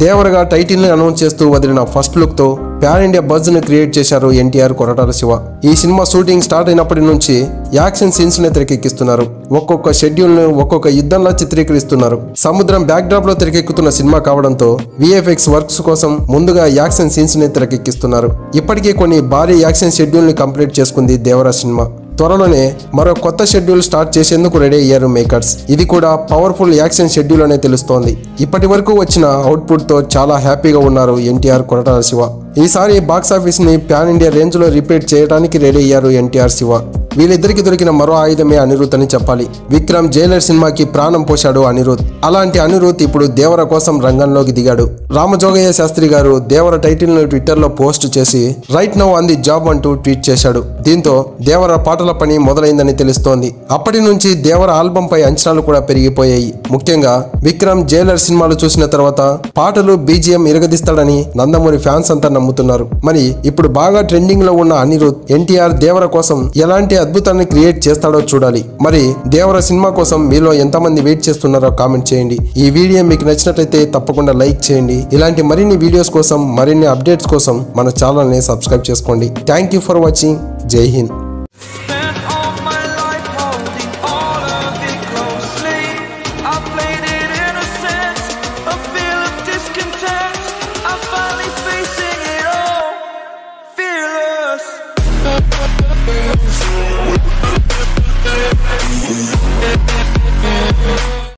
దేవరగా title ని announce చేస్తూ వదిలిన ఫస్ట్ లుక్ తో పాన్ ఇండియా బజ్ ని క్రియేట్ చేశారు ఎన్టీఆర్ కొరటాల శివ ఈ సినిమా షూటింగ్ స్టార్ట్ అయినప్పటి నుంచి యాక్షన్ సీన్స్ ని తెరకెక్కిస్తున్నారు ఒక్కొక్క షెడ్యూల్ ను ఒక్కొక్క యుద్ధంలా చిత్రీకరిస్తున్నారు సముద్రం బ్యాక్ డ్రాప్ లో తెరకెక్కుతున్న సినిమా కావడంతో విఎఫ్ఎక్స్ వర్క్స్ కోసం ముందుగా యాక్షన్ సీన్స్ ని తెరకెక్కిస్తున్నారు ఇప్పటికే కొన్ని భారీ యాక్షన్ షెడ్యూల్ ని కంప్లీట్ చేసుకుంది దేవరా సినిమా త్వరలోనే మరో కొత్త షెడ్యూల్ స్టార్ట్ చేసేందుకు రెడీ అయ్యారు మేకర్స్ ఇది కూడా పవర్ఫుల్ యాక్షన్ షెడ్యూల్ అనే తెలుస్తోంది ఇప్పటి వరకు వచ్చిన అవుట్పుట్ తో చాలా హ్యాపీగా ఉన్నారు ఎన్టీఆర్ కొరటాల శివ ఈసారి బాక్సాఫీస్ ని ప్యాన్ ఇండియా రేంజ్ లో రిపీట్ చేయడానికి రెడీ అయ్యారు ఎన్టీఆర్ శివ వీళ్ళిద్దరికి దొరికిన మరో ఆయుధమే అనిరుత్ అని చెప్పాలి విక్రమ్ జైలర్ సినిమాకి ప్రాణం పోశాడు అనిరుత్ అలాంటి అనిరుత్ ఇప్పుడు దేవర కోసం రంగంలోకి దిగాడు రామజోగయ్య శాస్త్రి గారు దేవర టైటిల్ ను ట్విట్టర్ లో పోస్ట్ చేసి right now on the job అంటూ ట్వీట్ చేశాడు దీంతో దేవర పాటల పని మొదలైందని తెలుస్తోంది అప్పటి నుంచి దేవర ఆల్బం పై అంచనాలు కూడా పెరిగిపోయాయి ముఖ్యంగా విక్రమ్ జైలర్ సినిమాలు చూసిన తర్వాత పాటలు బీజిఎం ఇరగదీస్తాడని నందమూరి ఫ్యాన్స్ అంతా నమ్ముతున్నారు మరి ఇప్పుడు బాగా ట్రెండింగ్ లో ఉన్న అనిరుద్ ఎన్టీఆర్ దేవర కోసం ఎలాంటి అద్భుతాన్ని క్రియేట్ చేస్తాడో చూడాలి మరి దేవర సినిమా కోసం మీలో ఎంతమంది వెయిట్ చేస్తున్నారో కామెంట్ చేయండి ఈ వీడియో మీకు నచ్చినట్లయితే తప్పకుండా లైక్ చేయండి ఇలాంటి మరిన్ని వీడియోస్ కోసం మరిన్ని అప్డేట్స్ కోసం మన ఛానల్ని సబ్స్క్రైబ్ చేసుకోండి థ్యాంక్ యూ ఫర్ వాచింగ్ జై హింద్